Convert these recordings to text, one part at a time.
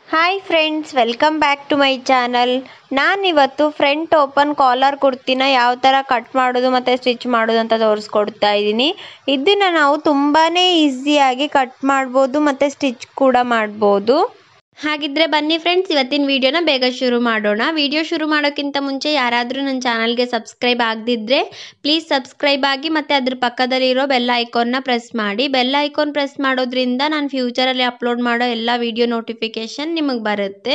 hi friends welcome back to my channel ನಾನಿವತ್ತು front open collar ಕುರ್ತಿನ ಯಾವ ಥರ ಕಟ್ ಮಾಡೋದು ಮತ್ತು ಸ್ಟಿಚ್ ಮಾಡೋದು ಅಂತ ತೋರಿಸ್ಕೊಡ್ತಾ ಇದ್ದೀನಿ ಇದನ್ನು ನಾವು ತುಂಬಾ ಈಸಿಯಾಗಿ ಕಟ್ ಮಾಡ್ಬೋದು ಮತ್ತು ಸ್ಟಿಚ್ ಕೂಡ ಮಾಡ್ಬೋದು ಹಾಗಿದ್ರೆ ಬನ್ನಿ ಫ್ರೆಂಡ್ಸ್ ಇವತ್ತಿನ ವಿಡಿಯೋನ ಬೇಗ ಶುರು ಮಾಡೋಣ ವಿಡಿಯೋ ಶುರು ಮಾಡೋಕ್ಕಿಂತ ಮುಂಚೆ ಯಾರಾದರೂ ನನ್ನ ಚಾನಲ್ಗೆ ಸಬ್ಸ್ಕ್ರೈಬ್ ಆಗದಿದ್ದರೆ ಪ್ಲೀಸ್ ಸಬ್ಸ್ಕ್ರೈಬ್ ಆಗಿ ಮತ್ತು ಅದ್ರ ಪಕ್ಕದಲ್ಲಿರೋ ಬೆಲ್ ಐಕಾನ್ನ ಪ್ರೆಸ್ ಮಾಡಿ ಬೆಲ್ ಐಕಾನ್ ಪ್ರೆಸ್ ಮಾಡೋದ್ರಿಂದ ನಾನು ಫ್ಯೂಚರಲ್ಲಿ ಅಪ್ಲೋಡ್ ಮಾಡೋ ಎಲ್ಲ ವಿಡಿಯೋ ನೋಟಿಫಿಕೇಷನ್ ನಿಮಗೆ ಬರುತ್ತೆ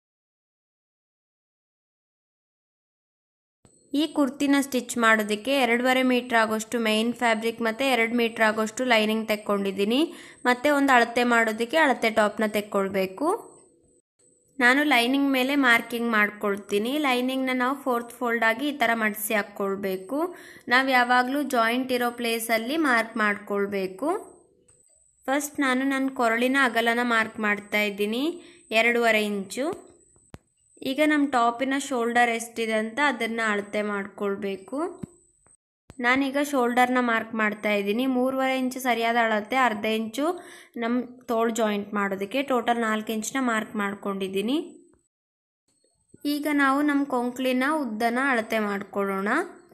ಈ ಕುರ್ತಿನ ಸ್ಟಿಚ್ ಮಾಡೋದಕ್ಕೆ ಎರಡೂವರೆ ಮೀಟ್ರ್ ಆಗೋಷ್ಟು ಮೇಯ್ನ್ ಫ್ಯಾಬ್ರಿಕ್ ಮತ್ತು ಎರಡು ಮೀಟ್ರ್ ಆಗೋಷ್ಟು ಲೈನಿಂಗ್ ತೆಕ್ಕೊಂಡಿದ್ದೀನಿ ಮತ್ತು ಒಂದು ಅಳತೆ ಮಾಡೋದಕ್ಕೆ ಅಳತೆ ಟಾಪ್ನ ತೆಕ್ಕೊಳ್ಬೇಕು ನಾನು ಲೈನಿಂಗ್ ಮೇಲೆ ಮಾರ್ಕಿಂಗ್ ಮಾಡ್ಕೊಳ್ತೀನಿ ಲೈನಿಂಗ್ನ ನಾವು ಫೋರ್ತ್ ಫೋಲ್ಡ್ ಆಗಿ ಈ ಥರ ಮಡಿಸಿ ಹಾಕ್ಕೊಳ್ಬೇಕು ನಾವು ಯಾವಾಗಲೂ ಜಾಯಿಂಟ್ ಇರೋ ಪ್ಲೇಸಲ್ಲಿ ಮಾರ್ಕ್ ಮಾಡ್ಕೊಳ್ಬೇಕು ಫಸ್ಟ್ ನಾನು ನನ್ನ ಕೊರಳಿನ ಅಗಲನ ಮಾರ್ಕ್ ಮಾಡ್ತಾ ಇದ್ದೀನಿ ಎರಡೂವರೆ ಇಂಚು ಈಗ ನಮ್ಮ ಟಾಪಿನ ಶೋಲ್ಡರ್ ಎಷ್ಟಿದೆ ಅಂತ ಅದನ್ನು ಅಳತೆ ಮಾಡ್ಕೊಳ್ಬೇಕು ನಾನೀಗ ಶೋಲ್ಡರ್ನ ಮಾರ್ಕ್ ಮಾಡ್ತಾ ಇದ್ದೀನಿ ಮೂರುವರೆ ಇಂಚು ಸರಿಯಾದ ಅಳತೆ ಅರ್ಧ ಇಂಚು ನಮ್ಮ ತೋಳು ಜಾಯಿಂಟ್ ಮಾಡೋದಕ್ಕೆ ಟೋಟಲ್ ನಾಲ್ಕು ಇಂಚನ್ನ ಮಾರ್ಕ್ ಮಾಡ್ಕೊಂಡಿದ್ದೀನಿ ಈಗ ನಾವು ನಮ್ಮ ಕೊಂಕ್ಲಿನ ಉದ್ದನ ಅಳತೆ ಮಾಡ್ಕೊಳ್ಳೋಣ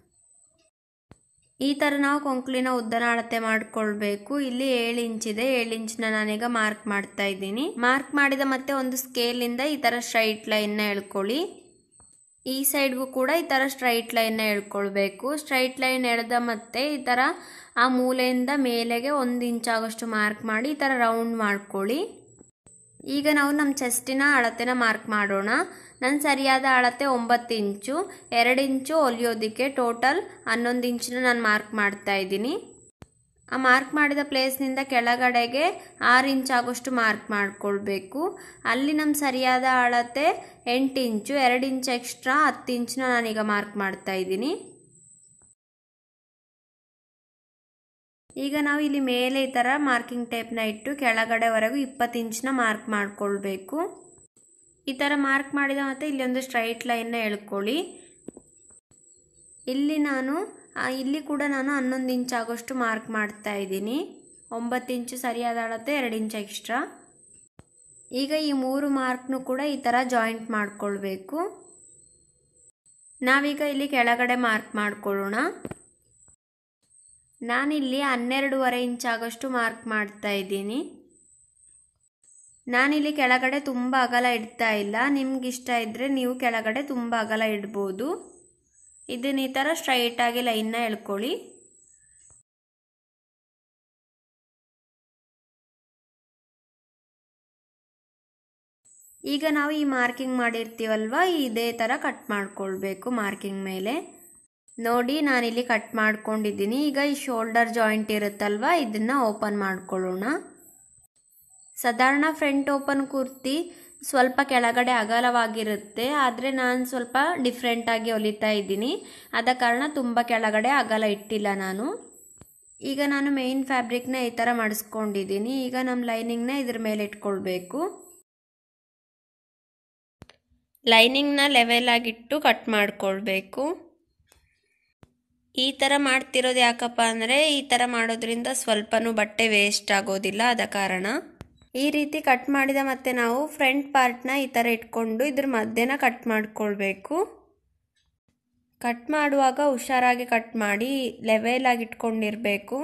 ಈ ಥರ ನಾವು ಕೊಂಕ್ಲಿನ ಉದ್ದನ ಅಳತೆ ಮಾಡ್ಕೊಳ್ಬೇಕು ಇಲ್ಲಿ ಏಳು ಇಂಚಿದೆ ಏಳು ಇಂಚನ್ನ ನಾನೀಗ ಮಾರ್ಕ್ ಮಾಡ್ತಾ ಇದ್ದೀನಿ ಮಾರ್ಕ್ ಮಾಡಿದ ಮತ್ತೆ ಒಂದು ಸ್ಕೇಲಿಂದ ಈ ಥರ ಸ್ಟ್ರೈಟ್ ಲೈನ್ನ ಎಳ್ಕೊಳ್ಳಿ ಈ ಸೈಡ್ಗೂ ಕೂಡ ಈ ಥರ ಸ್ಟ್ರೈಟ್ ಲೈನ್ನ ಎಳ್ಕೊಳ್ಬೇಕು ಸ್ಟ್ರೈಟ್ ಲೈನ್ ಎಳೆದ ಮತ್ತೆ ಈ ಥರ ಆ ಮೂಲೆಯಿಂದ ಮೇಲೆಗೆ ಒಂದು ಇಂಚ್ ಆಗೋಷ್ಟು ಮಾರ್ಕ್ ಮಾಡಿ ಈ ಥರ ರೌಂಡ್ ಮಾಡ್ಕೊಳ್ಳಿ ಈಗ ನಾವು ನಮ್ಮ ಚೆಸ್ಟಿನ ಅಳತೆನ ಮಾರ್ಕ್ ಮಾಡೋಣ ನನ್ನ ಸರಿಯಾದ ಅಳತೆ ಒಂಬತ್ತು ಇಂಚು ಎರಡು ಇಂಚು ಹೊಲಿಯೋದಕ್ಕೆ ಟೋಟಲ್ ಹನ್ನೊಂದು ಇಂಚನ್ನ ನಾನು ಮಾರ್ಕ್ ಮಾಡ್ತಾ ಇದ್ದೀನಿ ಆ ಮಾರ್ಕ್ ಮಾಡಿದ ಪ್ಲೇಸ್ನಿಂದ ಕೆಳಗಡೆಗೆ ಆರು ಇಂಚ್ ಆಗೋಷ್ಟು ಮಾರ್ಕ್ ಮಾಡ್ಕೊಳ್ಬೇಕು ಅಲ್ಲಿ ನಮ್ಮ ಸರಿಯಾದ ಅಳತೆ ಎಂಟು ಇಂಚು ಎರಡು ಇಂಚ್ ಎಕ್ಸ್ಟ್ರಾ ಹತ್ತು ಇಂಚನ್ನ ನಾನೀಗ ಮಾರ್ಕ್ ಮಾಡ್ತಾ ಇದ್ದೀನಿ ಈಗ ನಾವು ಇಲ್ಲಿ ಮೇಲೆ ಈ ಥರ ಮಾರ್ಕಿಂಗ್ ಟೇಪ್ನ ಇಟ್ಟು ಕೆಳಗಡೆವರೆಗೂ ಇಪ್ಪತ್ತು ಇಂಚನ್ನ ಮಾರ್ಕ್ ಮಾಡ್ಕೊಳ್ಬೇಕು ಈ ಥರ ಮಾರ್ಕ್ ಮಾಡಿದ ಮತ್ತೆ ಇಲ್ಲಿ ಒಂದು ಸ್ಟ್ರೈಟ್ ಲೈನ್ನ ಎಳ್ಕೊಳ್ಳಿ ಇಲ್ಲಿ ನಾನು ಇಲ್ಲಿ ಕೂಡ ನಾನು ಹನ್ನೊಂದು ಇಂಚ್ ಆಗೋಷ್ಟು ಮಾರ್ಕ್ ಮಾಡ್ತಾ ಇದ್ದೀನಿ ಒಂಬತ್ತು ಇಂಚು ಸರಿಯಾದ ಅಳತೆ ಎರಡು ಇಂಚ್ ಎಕ್ಸ್ಟ್ರಾ ಈಗ ಈ ಮೂರು ಮಾರ್ಕ್ನು ಕೂಡ ಈ ಥರ ಜಾಯಿಂಟ್ ಮಾಡ್ಕೊಳ್ಬೇಕು ನಾವೀಗ ಇಲ್ಲಿ ಕೆಳಗಡೆ ಮಾರ್ಕ್ ಮಾಡ್ಕೊಳ್ಳೋಣ ನಾನಿಲ್ಲಿ ಹನ್ನೆರಡೂವರೆ ಇಂಚ್ ಆಗೋಷ್ಟು ಮಾರ್ಕ್ ಮಾಡ್ತಾ ಇದ್ದೀನಿ ನಾನಿಲ್ಲಿ ಕೆಳಗಡೆ ತುಂಬ ಅಗಲ ಇಡ್ತಾ ಇಲ್ಲ ನಿಮ್ಗೆ ಇಷ್ಟ ಇದ್ದರೆ ನೀವು ಕೆಳಗಡೆ ತುಂಬ ಅಗಲ ಇಡ್ಬೋದು ಇದನ್ನ ಈ ಥರ ಸ್ಟ್ರೈಟಾಗಿ ಲೈನ್ನ ಎಳ್ಕೊಳ್ಳಿ ಈಗ ನಾವು ಈ ಮಾರ್ಕಿಂಗ್ ಮಾಡಿರ್ತೀವಲ್ವ ಇದೇ ಥರ ಕಟ್ ಮಾಡ್ಕೊಳ್ಬೇಕು ಮಾರ್ಕಿಂಗ್ ಮೇಲೆ ನೋಡಿ ನಾನಿಲ್ಲಿ ಕಟ್ ಮಾಡ್ಕೊಂಡಿದ್ದೀನಿ ಈಗ ಈ ಶೋಲ್ಡರ್ ಜಾಯಿಂಟ್ ಇರುತ್ತಲ್ವ ಇದನ್ನು ಓಪನ್ ಮಾಡ್ಕೊಳ್ಳೋಣ ಸಾಧಾರಣ ಫ್ರಂಟ್ ಓಪನ್ ಕುರ್ತಿ ಸ್ವಲ್ಪ ಕೆಳಗಡೆ ಅಗಲವಾಗಿರುತ್ತೆ ಆದರೆ ನಾನು ಸ್ವಲ್ಪ ಡಿಫ್ರೆಂಟಾಗಿ ಹೊಲಿತಾ ಇದ್ದೀನಿ ಆದ ಕಾರಣ ತುಂಬ ಕೆಳಗಡೆ ಅಗಲ ಇಟ್ಟಿಲ್ಲ ನಾನು ಈಗ ನಾನು ಮೇಯ್ನ್ ಫ್ಯಾಬ್ರಿಕ್ನ ಈ ಥರ ಮಾಡಿಸ್ಕೊಂಡಿದ್ದೀನಿ ಈಗ ನಮ್ಮ ಲೈನಿಂಗ್ನ ಇದ್ರ ಮೇಲೆ ಇಟ್ಕೊಳ್ಬೇಕು ಲೈನಿಂಗ್ನ ಲೆವೆಲ್ ಆಗಿಟ್ಟು ಕಟ್ ಮಾಡ್ಕೊಳ್ಬೇಕು ಈ ಥರ ಮಾಡ್ತಿರೋದು ಯಾಕಪ್ಪ ಅಂದರೆ ಈ ಥರ ಮಾಡೋದ್ರಿಂದ ಸ್ವಲ್ಪನೂ ಬಟ್ಟೆ ವೇಸ್ಟ್ ಆಗೋದಿಲ್ಲ ಆದ ಕಾರಣ ಈ ರೀತಿ ಕಟ್ ಮಾಡಿದ ಮತ್ತೆ ನಾವು ಫ್ರಂಟ್ ಪಾರ್ಟ್ನ ಈ ಥರ ಇಟ್ಕೊಂಡು ಇದ್ರ ಮಧ್ಯನ ಕಟ್ ಮಾಡ್ಕೊಳ್ಬೇಕು ಕಟ್ ಮಾಡುವಾಗ ಹುಷಾರಾಗಿ ಕಟ್ ಮಾಡಿ ಲೆವೆಲ್ ಆಗಿ ಇಟ್ಕೊಂಡಿರಬೇಕು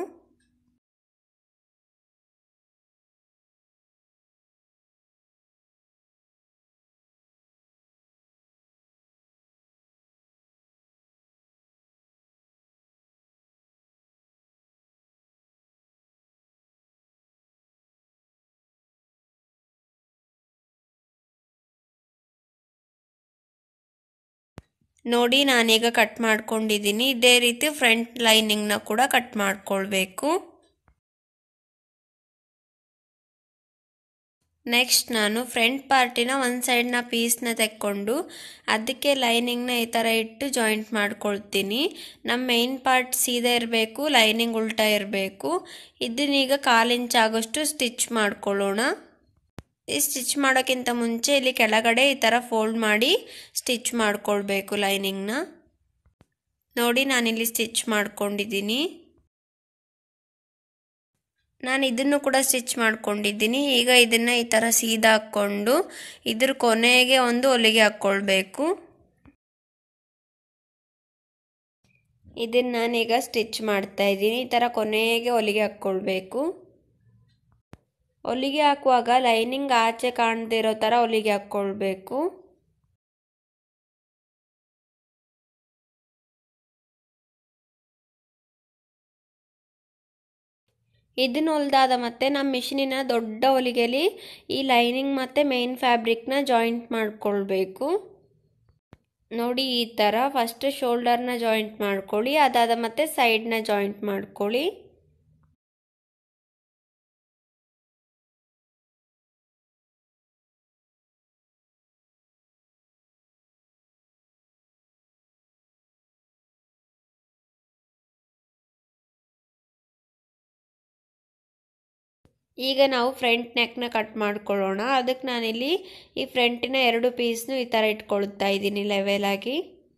ನೋಡಿ ನಾನೀಗ ಕಟ್ ಮಾಡ್ಕೊಂಡಿದ್ದೀನಿ ಇದೇ ರೀತಿ ಫ್ರಂಟ್ ಲೈನಿಂಗ್ನ ಕೂಡ ಕಟ್ ಮಾಡ್ಕೊಳ್ಬೇಕು ನೆಕ್ಸ್ಟ್ ನಾನು ಫ್ರಂಟ್ ಪಾರ್ಟಿನ ಒಂದು ಸೈಡ್ನ ಪೀಸ್ನ ತೆಕ್ಕೊಂಡು ಅದಕ್ಕೆ ಲೈನಿಂಗ್ನ ಈ ಥರ ಇಟ್ಟು ಜಾಯಿಂಟ್ ಮಾಡ್ಕೊಳ್ತೀನಿ ನಮ್ಮ ಮೇನ್ ಪಾರ್ಟ್ ಸೀದಾ ಇರಬೇಕು ಲೈನಿಂಗ್ ಉಲ್ಟಾ ಇರಬೇಕು ಇದನ್ನೀಗ ಕಾಲು ಇಂಚ್ ಆಗೋಷ್ಟು ಸ್ಟಿಚ್ ಮಾಡ್ಕೊಳ್ಳೋಣ ಈ ಸ್ಟಿಚ್ ಮಾಡೋಕ್ಕಿಂತ ಮುಂಚೆ ಇಲ್ಲಿ ಕೆಳಗಡೆ ಈ ಥರ ಫೋಲ್ಡ್ ಮಾಡಿ ಸ್ಟಿಚ್ ಮಾಡ್ಕೊಳ್ಬೇಕು ಲೈನಿಂಗ್ನ ನೋಡಿ ನಾನಿಲ್ಲಿ ಸ್ಟಿಚ್ ಮಾಡ್ಕೊಂಡಿದ್ದೀನಿ ನಾನು ಇದನ್ನು ಕೂಡ ಸ್ಟಿಚ್ ಮಾಡ್ಕೊಂಡಿದ್ದೀನಿ ಈಗ ಇದನ್ನು ಈ ಥರ ಸೀದಾ ಹಾಕ್ಕೊಂಡು ಇದ್ರ ಕೊನೆಗೆ ಒಂದು ಹೊಲಿಗೆ ಹಾಕ್ಕೊಳ್ಬೇಕು ಇದನ್ನು ನಾನೀಗ ಸ್ಟಿಚ್ ಮಾಡ್ತಾ ಇದ್ದೀನಿ ಈ ಥರ ಕೊನೆಗೆ ಹೊಲಿಗೆ ಹಾಕ್ಕೊಳ್ಬೇಕು ಹೊಲಿಗೆ ಹಾಕುವಾಗ ಲೈನಿಂಗ್ ಆಚೆ ಕಾಣದಿರೋ ಥರ ಹೊಲಿಗೆ ಹಾಕ್ಕೊಳ್ಬೇಕು ಇದನ್ನು ಹೊಲ್ದಾದ ಮತ್ತೆ ನಮ್ಮ ಮಿಷಿನಿನ ದೊಡ್ಡ ಹೊಲಿಗೆಲಿ ಈ ಲೈನಿಂಗ್ ಮತ್ತು ಮೇನ್ ಫ್ಯಾಬ್ರಿಕ್ನ ಜಾಯಿಂಟ್ ಮಾಡ್ಕೊಳ್ಬೇಕು ನೋಡಿ ಈ ಥರ ಫಸ್ಟ್ ಶೋಲ್ಡರ್ನ ಜಾಯಿಂಟ್ ಮಾಡ್ಕೊಳ್ಳಿ ಅದಾದ ಮತ್ತೆ ಸೈಡ್ನ ಜಾಯಿಂಟ್ ಮಾಡ್ಕೊಳ್ಳಿ ಈಗ ನಾವು ಫ್ರಂಟ್ ನೆಕ್ನ ಕಟ್ ಮಾಡ್ಕೊಳ್ಳೋಣ ಅದಕ್ಕೆ ನಾನಿಲ್ಲಿ ಈ ಫ್ರಂಟಿನ ಎರಡು ಪೀಸ್ನು ಈ ಥರ ಇಟ್ಕೊಳ್ತಾ ಇದ್ದೀನಿ ಲೆವೆಲಾಗಿ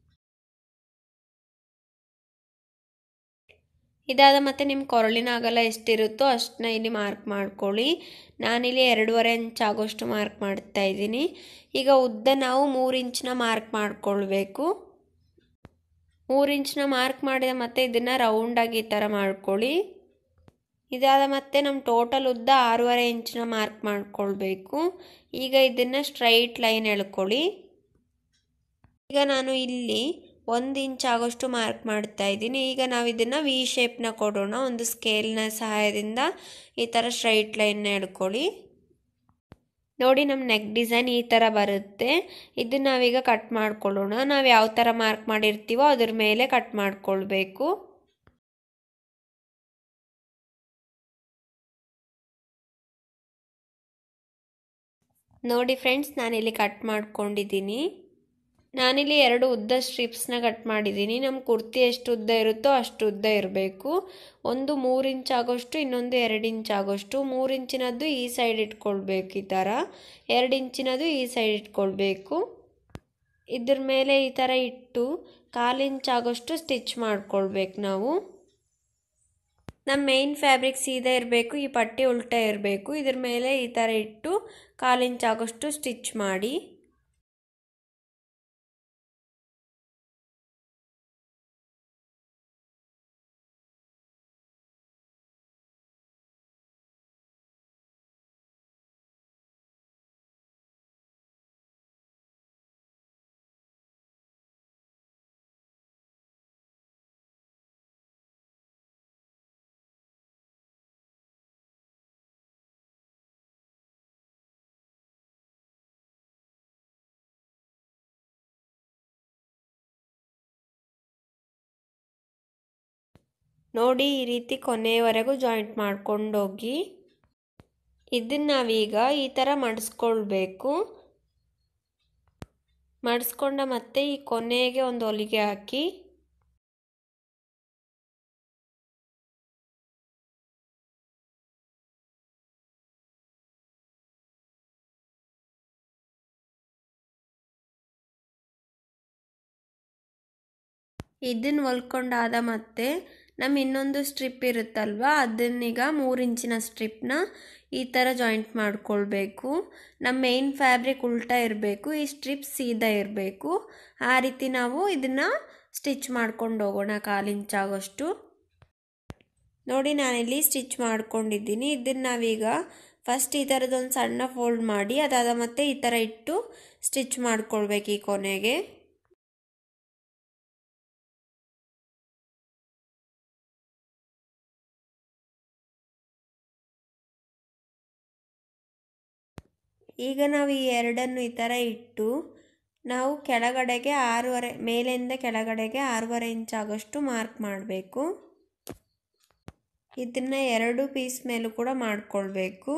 ಇದಾದ ಮತ್ತೆ ನಿಮ್ಮ ಕೊರಳಿನ ಅಗಲ ಎಷ್ಟಿರುತ್ತೋ ಅಷ್ಟನ್ನ ಇಲ್ಲಿ ಮಾರ್ಕ್ ಮಾಡ್ಕೊಳ್ಳಿ ನಾನಿಲ್ಲಿ ಎರಡೂವರೆ ಇಂಚ್ ಆಗೋಷ್ಟು ಮಾರ್ಕ್ ಮಾಡ್ತಾ ಇದ್ದೀನಿ ಈಗ ಉದ್ದ ನಾವು ಮೂರು ಇಂಚನ್ನ ಮಾರ್ಕ್ ಮಾಡ್ಕೊಳ್ಬೇಕು ಮೂರು ಇಂಚನ್ನ ಮಾರ್ಕ್ ಮಾಡಿದ ಮತ್ತೆ ಇದನ್ನು ರೌಂಡಾಗಿ ಈ ಥರ ಮಾಡ್ಕೊಳ್ಳಿ ಇದಾದ ಮತ್ತೆ ನಮ್ಮ ಟೋಟಲ್ ಉದ್ದ ಆರೂವರೆ ಇಂಚನ್ನ ಮಾರ್ಕ್ ಮಾಡ್ಕೊಳ್ಬೇಕು ಈಗ ಇದನ್ನು ಸ್ಟ್ರೈಟ್ ಲೈನ್ ಎಳ್ಕೊಳ್ಳಿ ಈಗ ನಾನು ಇಲ್ಲಿ ಒಂದು ಇಂಚ್ ಆಗೋಷ್ಟು ಮಾರ್ಕ್ ಮಾಡ್ತಾ ಇದ್ದೀನಿ ಈಗ ನಾವು ಇದನ್ನು ವಿ ಶೇಪ್ನ ಕೊಡೋಣ ಒಂದು ಸ್ಕೇಲ್ನ ಸಹಾಯದಿಂದ ಈ ಥರ ಸ್ಟ್ರೈಟ್ ಲೈನ್ನ ಎಳ್ಕೊಳ್ಳಿ ನೋಡಿ ನಮ್ಮ ನೆಕ್ ಡಿಸೈನ್ ಈ ಥರ ಬರುತ್ತೆ ಇದನ್ನು ನಾವೀಗ ಕಟ್ ಮಾಡ್ಕೊಳ್ಳೋಣ ನಾವು ಯಾವ ಥರ ಮಾರ್ಕ್ ಮಾಡಿರ್ತೀವೋ ಅದ್ರ ಮೇಲೆ ಕಟ್ ಮಾಡ್ಕೊಳ್ಬೇಕು ನೋಡಿ ಫ್ರೆಂಡ್ಸ್ ನಾನಿಲ್ಲಿ ಕಟ್ ಮಾಡ್ಕೊಂಡಿದ್ದೀನಿ ನಾನಿಲ್ಲಿ ಎರಡು ಉದ್ದ ಸ್ಟ್ರಿಪ್ಸ್ನ ಕಟ್ ಮಾಡಿದ್ದೀನಿ ನಮ್ಮ ಕುರ್ತಿ ಎಷ್ಟು ಉದ್ದ ಇರುತ್ತೋ ಅಷ್ಟು ಉದ್ದ ಇರಬೇಕು ಒಂದು ಮೂರು ಇಂಚ್ ಆಗೋಷ್ಟು ಇನ್ನೊಂದು ಎರಡು ಇಂಚ್ ಆಗೋಷ್ಟು ಮೂರು ಇಂಚಿನದ್ದು ಈ ಸೈಡ್ ಇಟ್ಕೊಳ್ಬೇಕು ಈ ಥರ ಎರಡು ಇಂಚಿನದು ಈ ಸೈಡ್ ಇಟ್ಕೊಳ್ಬೇಕು ಇದ್ರ ಮೇಲೆ ಈ ಥರ ಇಟ್ಟು ಕಾಲು ಇಂಚ್ ಆಗೋಷ್ಟು ಸ್ಟಿಚ್ ಮಾಡ್ಕೊಳ್ಬೇಕು ನಾವು ನಮ್ಮ ಮೇನ್ ಫ್ಯಾಬ್ರಿಕ್ ಸೀದಾ ಇರಬೇಕು ಈ ಪಟ್ಟಿ ಉಲ್ಟಾ ಇರಬೇಕು ಇದ್ರ ಮೇಲೆ ಈ ಥರ ಇಟ್ಟು ಕಾಲು ಇಂಚ್ ಆಗೋಷ್ಟು ಸ್ಟಿಚ್ ಮಾಡಿ ನೋಡಿ ಈ ರೀತಿ ಕೊನೆಯವರೆಗೂ ಜಾಯಿಂಟ್ ಮಾಡ್ಕೊಂಡು ಹೋಗಿ ಇದನ್ನು ನಾವೀಗ ಈ ಥರ ಮಡಿಸ್ಕೊಳ್ಬೇಕು ಮಡಿಸ್ಕೊಂಡ ಮತ್ತೆ ಈ ಕೊನೆಗೆ ಒಂದು ಹೊಲಿಗೆ ಹಾಕಿ ಇದನ್ನು ಹೊಲ್ಕೊಂಡಾದ ಮತ್ತೆ ನಮ್ಮ ಇನ್ನೊಂದು ಸ್ಟ್ರಿಪ್ ಇರುತ್ತಲ್ವ ಅದನ್ನೀಗ ಮೂರು ಇಂಚಿನ ಸ್ಟ್ರಿಪ್ನ ಈ ಥರ ಜಾಯಿಂಟ್ ಮಾಡ್ಕೊಳ್ಬೇಕು ನಮ್ಮ ಮೇನ್ ಫ್ಯಾಬ್ರಿಕ್ ಉಲ್ಟಾ ಇರಬೇಕು ಈ ಸ್ಟ್ರಿಪ್ ಸೀದಾ ಇರಬೇಕು ಆ ರೀತಿ ನಾವು ಇದನ್ನು ಸ್ಟಿಚ್ ಮಾಡ್ಕೊಂಡು ಹೋಗೋಣ ಕಾಲು ಇಂಚಾಗೋಷ್ಟು ನೋಡಿ ನಾನಿಲ್ಲಿ ಸ್ಟಿಚ್ ಮಾಡ್ಕೊಂಡಿದ್ದೀನಿ ಇದನ್ನು ನಾವೀಗ ಫಸ್ಟ್ ಈ ಥರದೊಂದು ಸಣ್ಣ ಫೋಲ್ಡ್ ಮಾಡಿ ಅದಾದ ಮತ್ತೆ ಈ ಥರ ಇಟ್ಟು ಸ್ಟಿಚ್ ಮಾಡ್ಕೊಳ್ಬೇಕು ಈ ಕೊನೆಗೆ ಈಗ ನಾವು ಈ ಎರಡನ್ನು ಈ ಥರ ಇಟ್ಟು ನಾವು ಕೆಳಗಡೆಗೆ ಆರೂವರೆ ಮೇಲಿಂದ ಕೆಳಗಡೆಗೆ ಆರೂವರೆ ಇಂಚ್ ಆಗೋಷ್ಟು ಮಾರ್ಕ್ ಮಾಡಬೇಕು ಇದನ್ನು ಎರಡು ಪೀಸ್ ಮೇಲೂ ಕೂಡ ಮಾಡಿಕೊಳ್ಬೇಕು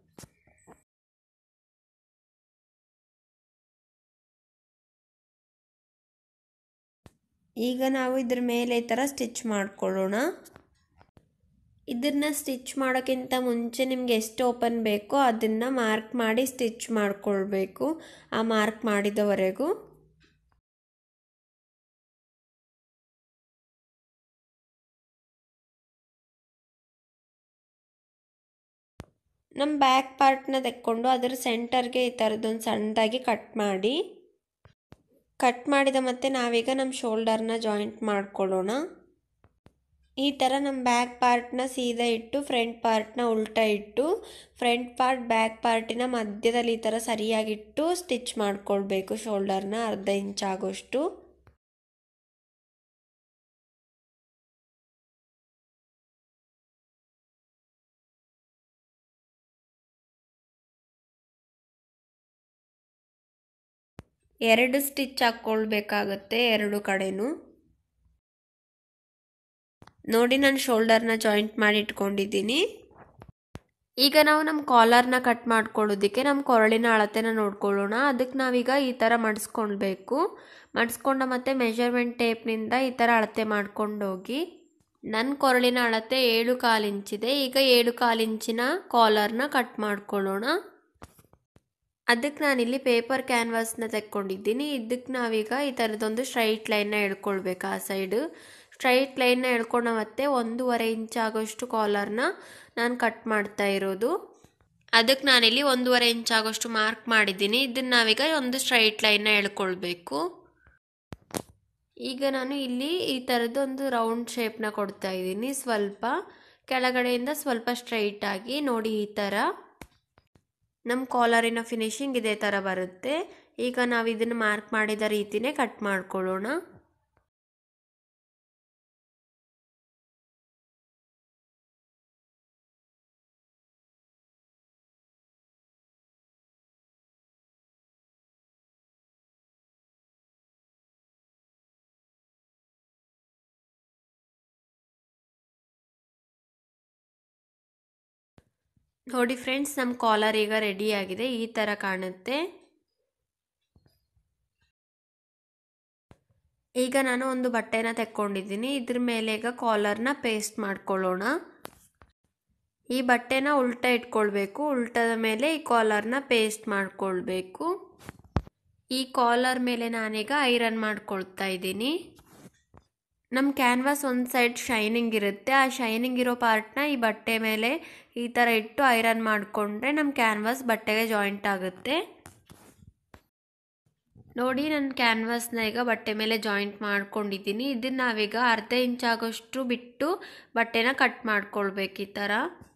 ಈಗ ನಾವು ಇದ್ರ ಮೇಲೆ ಈ ಥರ ಸ್ಟಿಚ್ ಮಾಡ್ಕೊಳ್ಳೋಣ ಇದನ್ನು ಸ್ಟಿಚ್ ಮಾಡೋಕ್ಕಿಂತ ಮುಂಚೆ ನಿಮ್ಗೆ ಎಷ್ಟು ಓಪನ್ ಬೇಕೋ ಅದನ್ನು ಮಾರ್ಕ್ ಮಾಡಿ ಸ್ಟಿಚ್ ಮಾಡ್ಕೊಳ್ಬೇಕು ಆ ಮಾರ್ಕ್ ಮಾಡಿದವರೆಗೂ ನಮ್ಮ ಬ್ಯಾಕ್ ಪಾರ್ಟ್ನ ತೆಕ್ಕೊಂಡು ಅದರ ಸೆಂಟರ್ಗೆ ಈ ಥರದ್ದೊಂದು ಸಣ್ಣದಾಗಿ ಕಟ್ ಮಾಡಿ ಕಟ್ ಮಾಡಿದ ಮತ್ತೆ ನಾವೀಗ ನಮ್ಮ ಶೋಲ್ಡರ್ನ ಜಾಯಿಂಟ್ ಮಾಡ್ಕೊಳ್ಳೋಣ ಈ ಥರ ನಮ್ಮ ಬ್ಯಾಕ್ ಪಾರ್ಟ್ನ ಸೀದಾ ಇಟ್ಟು ಫ್ರಂಟ್ ಪಾರ್ಟ್ನ ಉಲ್ಟಾ ಇಟ್ಟು ಫ್ರಂಟ್ ಪಾರ್ಟ್ ಬ್ಯಾಕ್ ಪಾರ್ಟಿನ ಮಧ್ಯದಲ್ಲಿ ಈ ಥರ ಸರಿಯಾಗಿಟ್ಟು ಸ್ಟಿಚ್ ಮಾಡ್ಕೊಳ್ಬೇಕು ಶೋಲ್ಡರ್ನ ಅರ್ಧ ಇಂಚ್ ಆಗೋಷ್ಟು ಎರಡು ಸ್ಟಿಚ್ ಹಾಕ್ಕೊಳ್ಬೇಕಾಗತ್ತೆ ಎರಡು ಕಡೆನೂ ನೋಡಿ ನಾನು ಶೋಲ್ಡರ್ನ ಜಾಯಿಂಟ್ ಮಾಡಿ ಇಟ್ಕೊಂಡಿದ್ದೀನಿ ಈಗ ನಾವು ನಮ್ಮ ಕಾಲರ್ನ ಕಟ್ ಮಾಡ್ಕೊಳ್ಳೋದಕ್ಕೆ ನಮ್ಮ ಕೊರಳಿನ ಅಳತೆನ ನೋಡ್ಕೊಳ್ಳೋಣ ಅದಕ್ಕೆ ನಾವೀಗ ಈ ಥರ ಮಡಿಸ್ಕೊಳ್ಬೇಕು ಮಡಿಸ್ಕೊಂಡ ಮತ್ತೆ ಮೆಷರ್ಮೆಂಟ್ ಟೇಪ್ನಿಂದ ಈ ಥರ ಅಳತೆ ಮಾಡ್ಕೊಂಡೋಗಿ ನನ್ನ ಕೊರಳಿನ ಅಳತೆ ಏಳು ಕಾಲು ಇಂಚಿದೆ ಈಗ ಏಳು ಕಾಲು ಇಂಚಿನ ಕಾಲರ್ನ ಕಟ್ ಮಾಡ್ಕೊಳ್ಳೋಣ ಅದಕ್ಕೆ ನಾನಿಲ್ಲಿ ಪೇಪರ್ ಕ್ಯಾನ್ವಾಸ್ನ ತೆಕ್ಕೊಂಡಿದ್ದೀನಿ ಇದಕ್ಕೆ ನಾವೀಗ ಈ ಥರದೊಂದು ಸ್ಟ್ರೈಟ್ ಲೈನ್ನ ಎಳ್ಕೊಳ್ಬೇಕು ಆ ಸೈಡು ಸ್ಟ್ರೈಟ್ ಲೈನ್ನ ಎಳ್ಕೊಂಡು ಮತ್ತೆ ಒಂದೂವರೆ ಇಂಚ್ ಆಗೋಷ್ಟು ಕಾಲರ್ನ ನಾನು ಕಟ್ ಮಾಡ್ತಾ ಇರೋದು ಅದಕ್ಕೆ ನಾನಿಲ್ಲಿ ಒಂದೂವರೆ ಇಂಚ್ ಆಗೋಷ್ಟು ಮಾರ್ಕ್ ಮಾಡಿದ್ದೀನಿ ಇದನ್ನು ನಾವೀಗ ಒಂದು ಸ್ಟ್ರೈಟ್ ಲೈನ್ನ ಎಳ್ಕೊಳ್ಬೇಕು ಈಗ ನಾನು ಇಲ್ಲಿ ಈ ಥರದ್ದು ಒಂದು ರೌಂಡ್ ಶೇಪ್ನ ಕೊಡ್ತಾ ಇದ್ದೀನಿ ಸ್ವಲ್ಪ ಕೆಳಗಡೆಯಿಂದ ಸ್ವಲ್ಪ ಸ್ಟ್ರೈಟ್ ಆಗಿ ನೋಡಿ ಈ ಥರ ನಮ್ಮ ಕಾಲರಿನ ಫಿನಿಶಿಂಗ್ ಇದೇ ಥರ ಬರುತ್ತೆ ಈಗ ನಾವು ಇದನ್ನು ಮಾರ್ಕ್ ಮಾಡಿದ ರೀತಿನೇ ಕಟ್ ಮಾಡ್ಕೊಳ್ಳೋಣ ನೋಡಿ ಫ್ರೆಂಡ್ಸ್ ನಮ್ಮ ಕಾಲರ್ ಈಗ ರೆಡಿ ಆಗಿದೆ ಈ ಥರ ಕಾಣುತ್ತೆ ಈಗ ನಾನು ಒಂದು ಬಟ್ಟೆನ ತೆಕ್ಕೊಂಡಿದ್ದೀನಿ ಇದ್ರ ಮೇಲೆ ಈಗ ಕಾಲರ್ನ ಪೇಸ್ಟ್ ಮಾಡ್ಕೊಳ್ಳೋಣ ಈ ಬಟ್ಟೆನ ಉಲ್ಟಾ ಇಟ್ಕೊಳ್ಬೇಕು ಉಲ್ಟದ ಮೇಲೆ ಈ ಕಾಲರ್ನ ಪೇಸ್ಟ್ ಮಾಡ್ಕೊಳ್ಬೇಕು ಈ ಕಾಲರ್ ಮೇಲೆ ನಾನೀಗ ಐರನ್ ಮಾಡ್ಕೊಳ್ತಾ ಇದ್ದೀನಿ ನಮ್ಮ ಕ್ಯಾನ್ವಾಸ್ ಒಂದು ಸೈಡ್ ಶೈನಿಂಗ್ ಇರುತ್ತೆ ಆ ಶೈನಿಂಗ್ ಇರೋ ಪಾರ್ಟ್ನ ಈ ಬಟ್ಟೆ ಮೇಲೆ ಈ ಥರ ಇಟ್ಟು ಐರನ್ ಮಾಡಿಕೊಂಡ್ರೆ ನಮ್ಮ ಕ್ಯಾನ್ವಾಸ್ ಬಟ್ಟೆಗೆ ಜಾಯಿಂಟ್ ಆಗುತ್ತೆ ನೋಡಿ ನನ್ನ ಕ್ಯಾನ್ವಾಸ್ನ ಈಗ ಬಟ್ಟೆ ಮೇಲೆ ಜಾಯಿಂಟ್ ಮಾಡ್ಕೊಂಡಿದ್ದೀನಿ ಇದನ್ನು ನಾವೀಗ ಅರ್ಧ ಇಂಚ್ ಆಗೋಷ್ಟು ಬಿಟ್ಟು ಬಟ್ಟೆನ ಕಟ್ ಮಾಡ್ಕೊಳ್ಬೇಕು ಈ ಥರ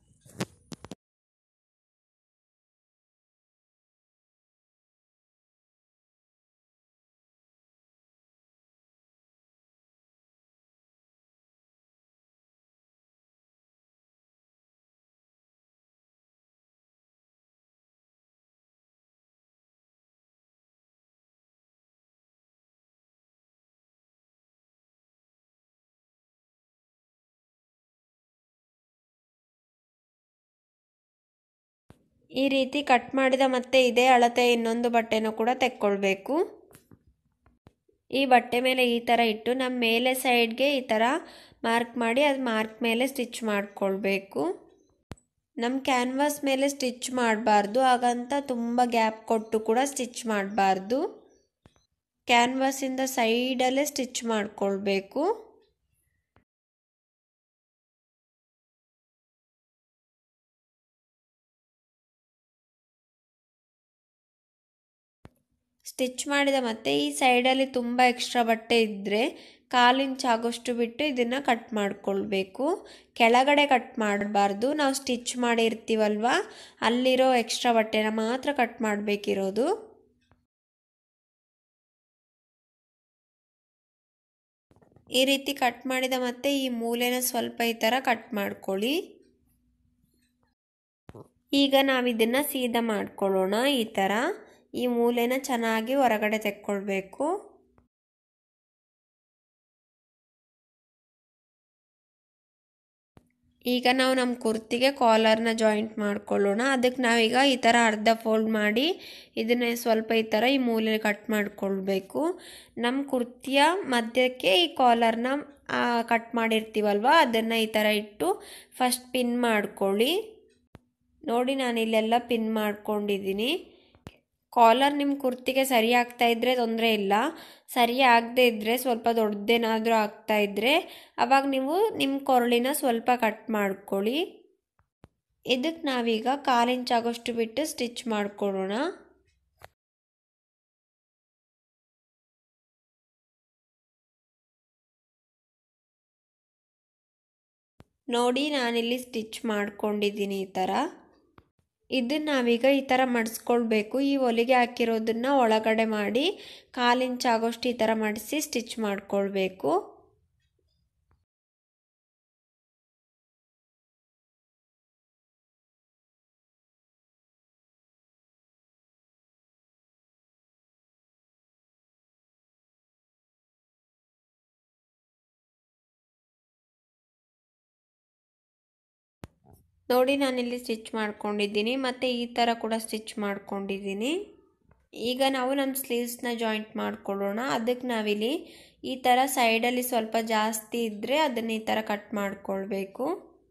ಈ ರೀತಿ ಕಟ್ ಮಾಡಿದ ಮತ್ತೆ ಇದೇ ಅಳತೆ ಇನ್ನೊಂದು ಬಟ್ಟೆನೂ ಕೂಡ ತೆಕ್ಕೊಳ್ಬೇಕು ಈ ಬಟ್ಟೆ ಮೇಲೆ ಈ ಥರ ಇಟ್ಟು ನಮ್ಮ ಮೇಲೆ ಸೈಡ್ಗೆ ಈ ಥರ ಮಾರ್ಕ್ ಮಾಡಿ ಅದು ಮಾರ್ಕ್ ಮೇಲೆ ಸ್ಟಿಚ್ ಮಾಡಿಕೊಳ್ಬೇಕು ನಮ್ಮ ಕ್ಯಾನ್ವಾಸ್ ಮೇಲೆ ಸ್ಟಿಚ್ ಮಾಡಬಾರ್ದು ಹಾಗಂತ ತುಂಬ ಗ್ಯಾಪ್ ಕೊಟ್ಟು ಕೂಡ ಸ್ಟಿಚ್ ಮಾಡಬಾರ್ದು ಕ್ಯಾನ್ವಾಸಿಂದ ಸೈಡಲ್ಲೇ ಸ್ಟಿಚ್ ಮಾಡಿಕೊಳ್ಬೇಕು ಸ್ಟಿಚ್ ಮಾಡಿದ ಮತ್ತೆ ಈ ಸೈಡಲ್ಲಿ ತುಂಬ ಎಕ್ಸ್ಟ್ರಾ ಬಟ್ಟೆ ಇದ್ದರೆ ಕಾಲು ಇಂಚ್ ಆಗೋಷ್ಟು ಬಿಟ್ಟು ಇದನ್ನು ಕಟ್ ಮಾಡಿಕೊಳ್ಬೇಕು ಕೆಳಗಡೆ ಕಟ್ ಮಾಡಬಾರ್ದು ನಾವು ಸ್ಟಿಚ್ ಮಾಡಿರ್ತೀವಲ್ವ ಅಲ್ಲಿರೋ ಎಕ್ಸ್ಟ್ರಾ ಬಟ್ಟೆನ ಮಾತ್ರ ಕಟ್ ಮಾಡಬೇಕಿರೋದು ಈ ರೀತಿ ಕಟ್ ಮಾಡಿದ ಮತ್ತೆ ಈ ಮೂಲೆನ ಸ್ವಲ್ಪ ಈ ಥರ ಕಟ್ ಮಾಡ್ಕೊಳ್ಳಿ ಈಗ ನಾವು ಇದನ್ನು ಸೀದಾ ಮಾಡ್ಕೊಳ್ಳೋಣ ಈ ಥರ ಈ ಮೂಲೆನ ಚೆನ್ನಾಗಿ ಹೊರಗಡೆ ತೆಕ್ಕೊಳ್ಬೇಕು ಈಗ ನಾವು ನಮ್ಮ ಕುರ್ತಿಗೆ ಕಾಲರ್ನ ಜಾಯಿಂಟ್ ಮಾಡ್ಕೊಳ್ಳೋಣ ಅದಕ್ಕೆ ನಾವೀಗ ಈ ಥರ ಅರ್ಧ ಫೋಲ್ಡ್ ಮಾಡಿ ಇದನ್ನೇ ಸ್ವಲ್ಪ ಈ ಥರ ಈ ಮೂಲೆ ಕಟ್ ಮಾಡ್ಕೊಳ್ಬೇಕು ನಮ್ಮ ಕುರ್ತಿಯ ಮಧ್ಯಕ್ಕೆ ಈ ಕಾಲರ್ನ ಕಟ್ ಮಾಡಿರ್ತೀವಲ್ವ ಅದನ್ನು ಈ ಥರ ಇಟ್ಟು ಫಸ್ಟ್ ಪಿನ್ ಮಾಡ್ಕೊಳ್ಳಿ ನೋಡಿ ನಾನು ಇಲ್ಲೆಲ್ಲ ಪಿನ್ ಮಾಡ್ಕೊಂಡಿದ್ದೀನಿ ಕಾಲರ್ ನಿಮ್ಮ ಕುರ್ತಿಗೆ ಸರಿ ಆಗ್ತಾ ಇದ್ದರೆ ತೊಂದರೆ ಇಲ್ಲ ಸರಿ ಆಗದೆ ಇದ್ದರೆ ಸ್ವಲ್ಪ ದೊಡ್ಡದೇನಾದರೂ ಆಗ್ತಾ ಇದ್ದರೆ ಅವಾಗ ನೀವು ನಿಮ್ಮ ಕೊರಳಿನ ಸ್ವಲ್ಪ ಕಟ್ ಮಾಡ್ಕೊಳ್ಳಿ ಇದಕ್ಕೆ ನಾವೀಗ ಕಾಲು ಇಂಚ್ ಆಗೋಷ್ಟು ಬಿಟ್ಟು ಸ್ಟಿಚ್ ಮಾಡ್ಕೊಳ್ಳೋಣ ನೋಡಿ ನಾನಿಲ್ಲಿ ಸ್ಟಿಚ್ ಮಾಡ್ಕೊಂಡಿದ್ದೀನಿ ಈ ಥರ ಇದನ್ನು ನಾವೀಗ ಈ ಥರ ಮಡಿಸ್ಕೊಳ್ಬೇಕು ಈ ಹೊಲಿಗೆ ಹಾಕಿರೋದನ್ನು ಒಳಗಡೆ ಮಾಡಿ ಕಾಲು ಇಂಚ್ ಆಗೋಷ್ಟು ಈ ಥರ ಮಡಿಸಿ ಸ್ಟಿಚ್ ಮಾಡ್ಕೊಳ್ಬೇಕು ನೋಡಿ ನಾನಿಲ್ಲಿ ಸ್ಟಿಚ್ ಮಾಡ್ಕೊಂಡಿದ್ದೀನಿ ಮತ್ತು ಈ ಥರ ಕೂಡ ಸ್ಟಿಚ್ ಮಾಡ್ಕೊಂಡಿದ್ದೀನಿ ಈಗ ನಾವು ನಮ್ಮ ಸ್ಲೀವ್ಸ್ನ ಜಾಯಿಂಟ್ ಮಾಡ್ಕೊಳ್ಳೋಣ ಅದಕ್ಕೆ ನಾವಿಲ್ಲಿ ಈ ಥರ ಸೈಡಲ್ಲಿ ಸ್ವಲ್ಪ ಜಾಸ್ತಿ ಇದ್ದರೆ ಅದನ್ನು ಈ ಥರ ಕಟ್ ಮಾಡ್ಕೊಳ್ಬೇಕು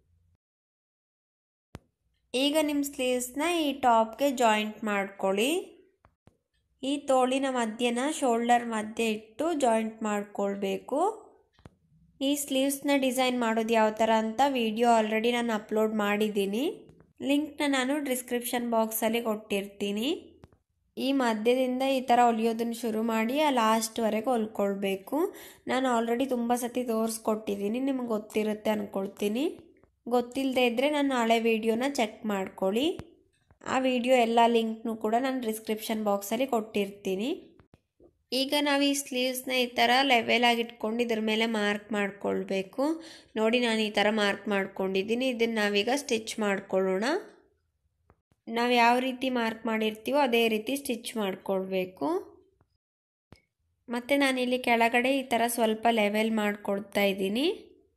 ಈಗ ನಿಮ್ಮ ಸ್ಲೀವ್ಸ್ನ ಈ ಟಾಪ್ಗೆ ಜಾಯಿಂಟ್ ಮಾಡ್ಕೊಳ್ಳಿ ಈ ತೋಳಿನ ಮಧ್ಯನ ಶೋಲ್ಡರ್ ಮಧ್ಯೆ ಇಟ್ಟು ಜಾಯಿಂಟ್ ಮಾಡ್ಕೊಳ್ಬೇಕು ಈ ಸ್ಲೀವ್ಸ್ನ ಡಿಸೈನ್ ಮಾಡೋದು ಯಾವ ಥರ ಅಂತ ವಿಡಿಯೋ ಆಲ್ರೆಡಿ ನಾನು ಅಪ್ಲೋಡ್ ಮಾಡಿದ್ದೀನಿ ಲಿಂಕ್ನ ನಾನು ಡಿಸ್ಕ್ರಿಪ್ಷನ್ ಬಾಕ್ಸಲ್ಲಿ ಕೊಟ್ಟಿರ್ತೀನಿ ಈ ಮಧ್ಯದಿಂದ ಈ ಥರ ಹೊಲಿಯೋದನ್ನು ಶುರು ಮಾಡಿ ಆ ಲಾಸ್ಟ್ವರೆಗೆ ಹೊಲ್ಕೊಳ್ಬೇಕು ನಾನು ಆಲ್ರೆಡಿ ತುಂಬ ಸತಿ ತೋರಿಸ್ಕೊಟ್ಟಿದ್ದೀನಿ ನಿಮ್ಗೆ ಗೊತ್ತಿರುತ್ತೆ ಅಂದ್ಕೊಳ್ತೀನಿ ಗೊತ್ತಿಲ್ಲದೆ ಇದ್ದರೆ ನಾನು ನಾಳೆ ವೀಡಿಯೋನ ಚೆಕ್ ಮಾಡ್ಕೊಳ್ಳಿ ಆ ವಿಡಿಯೋ ಎಲ್ಲ ಲಿಂಕ್ನು ಕೂಡ ನಾನು ಡಿಸ್ಕ್ರಿಪ್ಷನ್ ಬಾಕ್ಸಲ್ಲಿ ಕೊಟ್ಟಿರ್ತೀನಿ ಈಗ ನಾವು ಈ ಸ್ಲೀವ್ಸ್ನ ಈ ಥರ ಲೆವೆಲ್ ಆಗಿ ಇಟ್ಕೊಂಡು ಇದ್ರ ಮೇಲೆ ಮಾರ್ಕ್ ಮಾಡ್ಕೊಳ್ಬೇಕು ನೋಡಿ ನಾನು ಈ ಥರ ಮಾರ್ಕ್ ಮಾಡ್ಕೊಂಡಿದ್ದೀನಿ ಇದನ್ನು ನಾವೀಗ ಸ್ಟಿಚ್ ಮಾಡ್ಕೊಳ್ಳೋಣ ನಾವು ಯಾವ ರೀತಿ ಮಾರ್ಕ್ ಮಾಡಿರ್ತೀವೋ ಅದೇ ರೀತಿ ಸ್ಟಿಚ್ ಮಾಡ್ಕೊಳ್ಬೇಕು ಮತ್ತು ನಾನಿಲ್ಲಿ ಕೆಳಗಡೆ ಈ ಥರ ಸ್ವಲ್ಪ ಲೆವೆಲ್ ಮಾಡಿಕೊಡ್ತಾ ಇದ್ದೀನಿ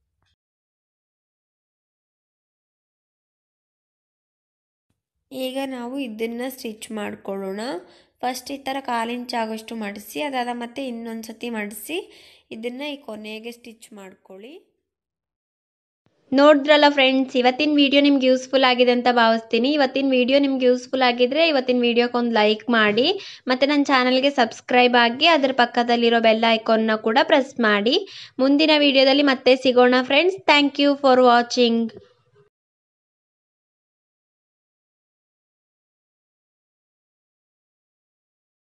ಈಗ ನಾವು ಇದನ್ನು ಸ್ಟಿಚ್ ಮಾಡ್ಕೊಳ್ಳೋಣ ಫಸ್ಟ್ ಈ ಥರ ಕಾಲು ಇಂಚ್ ಆಗೋಷ್ಟು ಮಡಿಸಿ ಅದಾದ ಮತ್ತೆ ಇನ್ನೊಂದು ಸತಿ ಮಡಿಸಿ ಇದನ್ನು ಈ ಕೊನೆಗೆ ಸ್ಟಿಚ್ ಮಾಡ್ಕೊಳ್ಳಿ ನೋಡಿದ್ರಲ್ಲ ಫ್ರೆಂಡ್ಸ್ ಇವತ್ತಿನ ವಿಡಿಯೋ ನಿಮ್ಗೆ ಯೂಸ್ಫುಲ್ ಆಗಿದೆ ಅಂತ ಭಾವಿಸ್ತೀನಿ ಇವತ್ತಿನ ವಿಡಿಯೋ ನಿಮ್ಗೆ ಯೂಸ್ಫುಲ್ ಆಗಿದ್ರೆ ಇವತ್ತಿನ ವಿಡಿಯೋಕ್ಕೆ ಒಂದು ಲೈಕ್ ಮಾಡಿ ಮತ್ತು ನನ್ನ ಚಾನಲ್ಗೆ ಸಬ್ಸ್ಕ್ರೈಬ್ ಆಗಿ ಅದರ ಪಕ್ಕದಲ್ಲಿರೋ ಬೆಲ್ ಐಕಾನ್ನ ಕೂಡ ಪ್ರೆಸ್ ಮಾಡಿ ಮುಂದಿನ ವಿಡಿಯೋದಲ್ಲಿ ಮತ್ತೆ ಸಿಗೋಣ friends thank you for watching